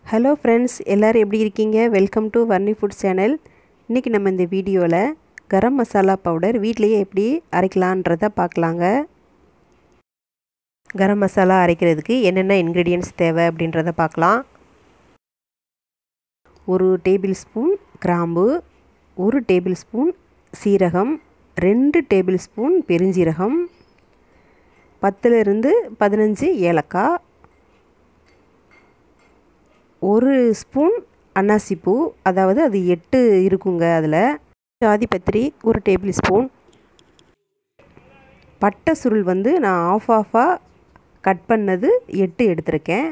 hello friends எல்லோரும் எப்படி இருக்கீங்க welcome to Varni food channel இன்றைக்கி நம்ம இந்த வீடியோவில் கரம் மசாலா பவுடர் வீட்லேயே எப்படி அரைக்கலான்றதை பார்க்கலாங்க கரம் மசாலா அரைக்கிறதுக்கு என்னென்ன இன்க்ரீடியன்ட்ஸ் தேவை அப்படின்றத பார்க்கலாம் ஒரு டேபிள் ஸ்பூன் கிராம்பு ஒரு டேபிள் ஸ்பூன் சீரகம் ரெண்டு டேபிள் ஸ்பூன் பெருஞ்சீரகம் பத்துலேருந்து பதினஞ்சு ஏலக்காய் ஒரு ஸ்பூன் அன்னாசிப்பூ அதாவது அது எட்டு இருக்குங்க அதில் ஜாதிபத்திரி ஒரு டேபிள் ஸ்பூன் பட்டை சுருள் வந்து நான் ஆஃப் ஆஃபாக கட் பண்ணது எட்டு எடுத்திருக்கேன்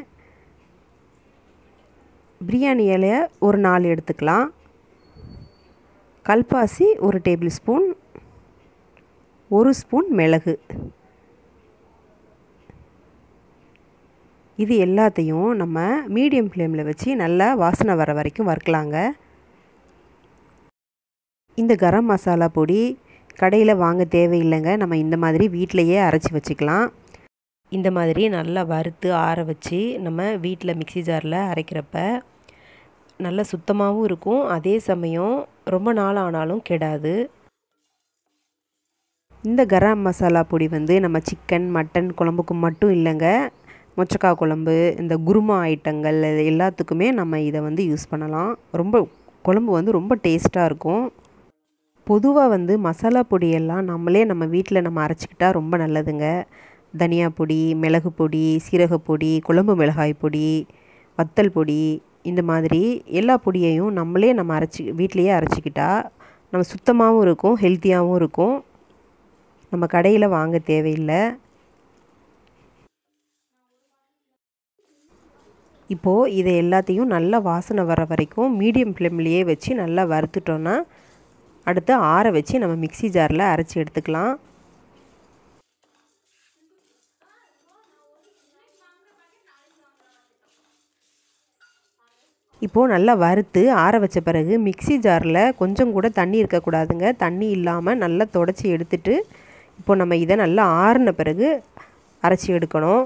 பிரியாணி இலையை ஒரு நாலு எடுத்துக்கலாம் கல்பாசி ஒரு டேபிள் ஸ்பூன் ஒரு ஸ்பூன் மிளகு இது எல்லாத்தையும் நம்ம மீடியம் ஃப்ளேமில் வச்சு நல்லா வாசனை வர வரைக்கும் வறுக்கலாங்க இந்த கரம் மசாலா பொடி கடையில் வாங்க தேவையில்லைங்க நம்ம இந்த மாதிரி வீட்டிலையே அரைச்சி வச்சுக்கலாம் இந்த மாதிரி நல்லா வறுத்து ஆற வச்சு நம்ம வீட்டில் மிக்சி ஜாரில் அரைக்கிறப்ப நல்ல சுத்தமாகவும் இருக்கும் அதே சமயம் ரொம்ப நாள் ஆனாலும் கெடாது இந்த கரம் மசாலா பொடி வந்து நம்ம சிக்கன் மட்டன் குழம்புக்கு மட்டும் இல்லைங்க மொச்சக்காய் குழம்பு இந்த குருமா ஐட்டங்கள் எல்லாத்துக்குமே நம்ம இதை வந்து யூஸ் பண்ணலாம் ரொம்ப குழம்பு வந்து ரொம்ப டேஸ்ட்டாக இருக்கும் பொதுவாக வந்து மசாலா பொடியெல்லாம் நம்மளே நம்ம வீட்டில் நம்ம அரைச்சிக்கிட்டால் ரொம்ப நல்லதுங்க தனியா பொடி மிளகு பொடி சீரகப்பொடி குழம்பு மிளகாய் பொடி வத்தல் பொடி இந்த மாதிரி எல்லா பொடியையும் நம்மளே நம்ம அரைச்சி வீட்லேயே அரைச்சிக்கிட்டா நம்ம சுத்தமாகவும் இருக்கும் ஹெல்த்தியாகவும் இருக்கும் நம்ம கடையில் வாங்க தேவையில்லை இப்போது இதை எல்லாத்தையும் நல்லா வாசனை வர வரைக்கும் மீடியம் ஃப்ளேம்லேயே வச்சு நல்லா வறுத்துட்டோன்னா அடுத்து ஆற வச்சு நம்ம மிக்சி ஜாரில் அரைச்சி எடுத்துக்கலாம் இப்போது நல்லா வறுத்து ஆற வச்ச பிறகு மிக்சி ஜாரில் கொஞ்சம் கூட தண்ணி இருக்கக்கூடாதுங்க தண்ணி இல்லாமல் நல்லா தொடச்சி எடுத்துட்டு இப்போ நம்ம இதை நல்லா ஆறின பிறகு அரைச்சி எடுக்கணும்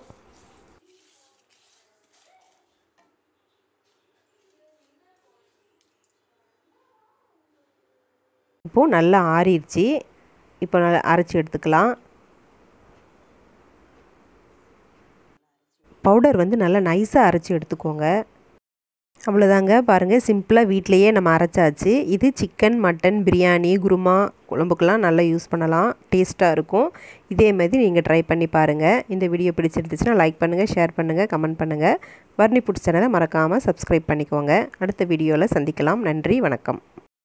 இப்போது நல்லா ஆறிடுச்சு இப்போ நல்லா அரைச்சி எடுத்துக்கலாம் பவுடர் வந்து நல்லா நைஸாக அரைச்சி எடுத்துக்கோங்க அவ்வளோதாங்க பாருங்கள் சிம்பிளாக வீட்லேயே நம்ம அரைச்சாச்சு இது சிக்கன் மட்டன் பிரியாணி குருமா குழம்புக்கெல்லாம் நல்லா யூஸ் பண்ணலாம் டேஸ்ட்டாக இருக்கும் இதே மாதிரி நீங்கள் ட்ரை பண்ணி பாருங்கள் இந்த வீடியோ பிடிச்சிருந்துச்சுன்னா லைக் பண்ணுங்கள் ஷேர் பண்ணுங்கள் கமெண்ட் பண்ணுங்கள் வர்ணி புட் சேனலை மறக்காமல் சப்ஸ்கிரைப் பண்ணிக்கோங்க அடுத்த வீடியோவில் சந்திக்கலாம் நன்றி வணக்கம்